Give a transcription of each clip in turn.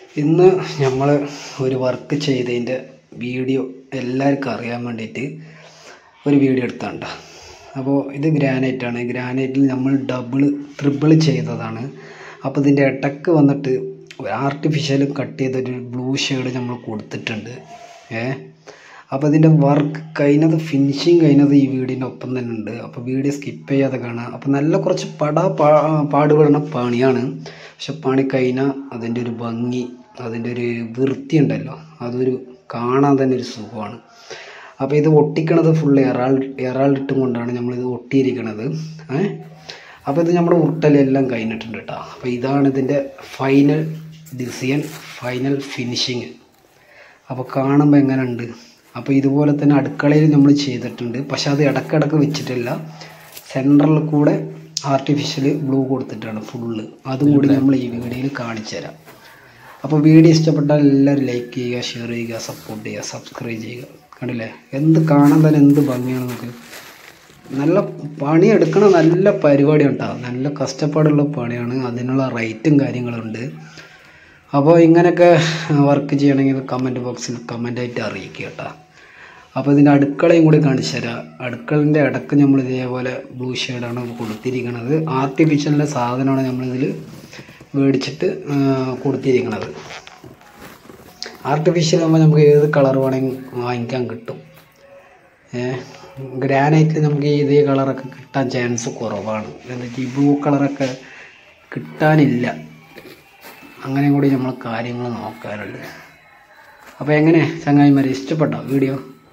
ഇന്ന് നമ്മൾ ഒരു വർക്ക് ചെയ്തതിൻ്റെ വീഡിയോ എല്ലാവർക്കും അറിയാൻ വേണ്ടിയിട്ട് ഒരു വീഡിയോ എടുത്താണ്ട അപ്പോൾ ഇത് ഗ്രാനൈറ്റാണ് ഗ്രാനൈറ്റിൽ നമ്മൾ ഡബിൾ ട്രിപ്പിൾ ചെയ്തതാണ് അപ്പോൾ ഇതിൻ്റെ ഇടക്ക് വന്നിട്ട് ആർട്ടിഫിഷ്യൽ കട്ട് ചെയ്തൊരു ബ്ലൂ ഷെയ്ഡ് നമ്മൾ കൊടുത്തിട്ടുണ്ട് ഏ അപ്പോൾ ഇതിൻ്റെ വർക്ക് കഴിഞ്ഞത് ഫിനിഷിങ് കഴിഞ്ഞത് ഈ വീടിൻ്റെ ഒപ്പം തന്നെ ഉണ്ട് അപ്പോൾ വീഡിയോ സ്കിപ്പ് ചെയ്യാതെ കാണുക അപ്പോൾ നല്ല കുറച്ച് പടാ പാ പാടുപെടുന്ന പണിയാണ് പക്ഷെ പണി കഴിഞ്ഞാൽ അതിൻ്റെ ഒരു ഭംഗി അതിൻ്റെ ഒരു വൃത്തി ഉണ്ടല്ലോ അതൊരു കാണാൻ തന്നെ ഒരു സുഖമാണ് അപ്പോൾ ഇത് ഒട്ടിക്കണത് ഫുൾ എറാൾ എറാളിട്ടും കൊണ്ടാണ് നമ്മളിത് ഒട്ടിയിരിക്കണത് ഏ അപ്പോൾ ഇത് നമ്മുടെ ഉരുട്ടലെല്ലാം കഴിഞ്ഞിട്ടുണ്ട് കേട്ടോ അപ്പോൾ ഇതാണ് ഇതിൻ്റെ ഫൈനൽ ഡിസൈൻ ഫൈനൽ ഫിനിഷിങ് അപ്പോൾ കാണുമ്പോൾ എങ്ങനെയുണ്ട് അപ്പോൾ ഇതുപോലെ തന്നെ അടുക്കളയിൽ നമ്മൾ ചെയ്തിട്ടുണ്ട് പക്ഷെ അത് ഇടക്കിടക്ക് വെച്ചിട്ടില്ല സെൻറ്ററിൽ കൂടെ ആർട്ടിഫിഷ്യൽ ബ്ലൂ കൊടുത്തിട്ടാണ് ഫുള്ള് അതും കൂടി നമ്മൾ ഈ വീഡിയോയിൽ കാണിച്ചു തരാം അപ്പോൾ വീഡിയോ ഇഷ്ടപ്പെട്ടാൽ എല്ലാവരും ലൈക്ക് ചെയ്യുക ഷെയർ ചെയ്യുക സപ്പോർട്ട് ചെയ്യുക സബ്സ്ക്രൈബ് ചെയ്യുക കണ്ടില്ലേ എന്ത് കാണാൻ തന്നെ എന്ത് ഭംഗിയാണ് നമുക്ക് നല്ല പണിയെടുക്കണ നല്ല പരിപാടിയാണ് കേട്ടോ നല്ല കഷ്ടപ്പാടുള്ള പണിയാണ് അതിനുള്ള റേറ്റും കാര്യങ്ങളുണ്ട് അപ്പോൾ ഇങ്ങനെയൊക്കെ വർക്ക് ചെയ്യണമെങ്കിൽ കമൻറ്റ് ബോക്സിൽ കമൻ്റായിട്ട് അറിയിക്കുക കേട്ടോ അപ്പോൾ ഇതിൻ്റെ അടുക്കളയും കൂടി കാണിച്ചു തരാം അടുക്കളൻ്റെ ഇടക്ക് നമ്മൾ ഇതേപോലെ ബ്ലൂ ഷെയ്ഡാണ് കൊടുത്തിരിക്കുന്നത് ആർട്ടിഫിഷ്യലിൻ്റെ സാധനമാണ് നമ്മളിതിൽ മേടിച്ചിട്ട് ആ, കൊടുത്തിരിക്കുന്നത് ആർട്ടിഫിഷ്യൽ ആകുമ്പോൾ നമുക്ക് ഏത് കളർ വേണമെങ്കിൽ വാങ്ങിക്കാൻ കിട്ടും ഗ്രാനൈറ്റിൽ നമുക്ക് ഇതേ കളറൊക്കെ കിട്ടാൻ ചാൻസ് കുറവാണ് എന്നിട്ട് ഈ ബ്ലൂ കളറൊക്കെ കിട്ടാനില്ല അങ്ങനെ കൂടി നമ്മൾ കാര്യങ്ങൾ നോക്കാറുണ്ട് അപ്പോൾ എങ്ങനെ ചങ്ങായിമാരെ ഇഷ്ടപ്പെട്ടോ വീഡിയോ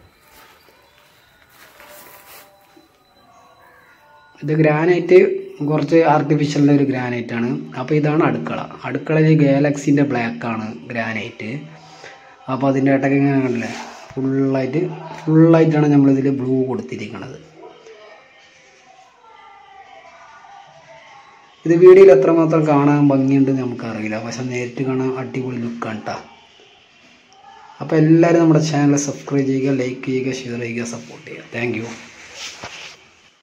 ഇത് ഗ്രാനൈറ്റ് കുറച്ച് ആർട്ടിഫിഷ്യലിൻ്റെ ഒരു ഗ്രാനൈറ്റ് ആണ് അപ്പോൾ ഇതാണ് അടുക്കള അടുക്കളയിൽ ഗാലക്സിൻ്റെ ബ്ലാക്ക് ആണ് ഗ്രാനൈറ്റ് അപ്പോൾ അതിൻ്റെ ഇടയ്ക്ക് ഇങ്ങനെ കണ്ടില്ലേ ഫുള്ളായിട്ട് ഫുള്ളായിട്ടാണ് നമ്മളിതിൽ ബ്ലൂ കൊടുത്തിരിക്കുന്നത് ഇത് വീഡിയോയിൽ എത്രമാത്രം കാണാൻ ഭംഗിയുണ്ടെന്ന് നമുക്കറിയില്ല പക്ഷെ നേരിട്ട് കാണാൻ അടിപൊളി ലുക്കാണ് കേട്ടോ അപ്പോൾ എല്ലാവരും നമ്മുടെ ചാനൽ സബ്സ്ക്രൈബ് ചെയ്യുക ലൈക്ക് ചെയ്യുക ഷെയർ ചെയ്യുക സപ്പോർട്ട് ചെയ്യുക താങ്ക്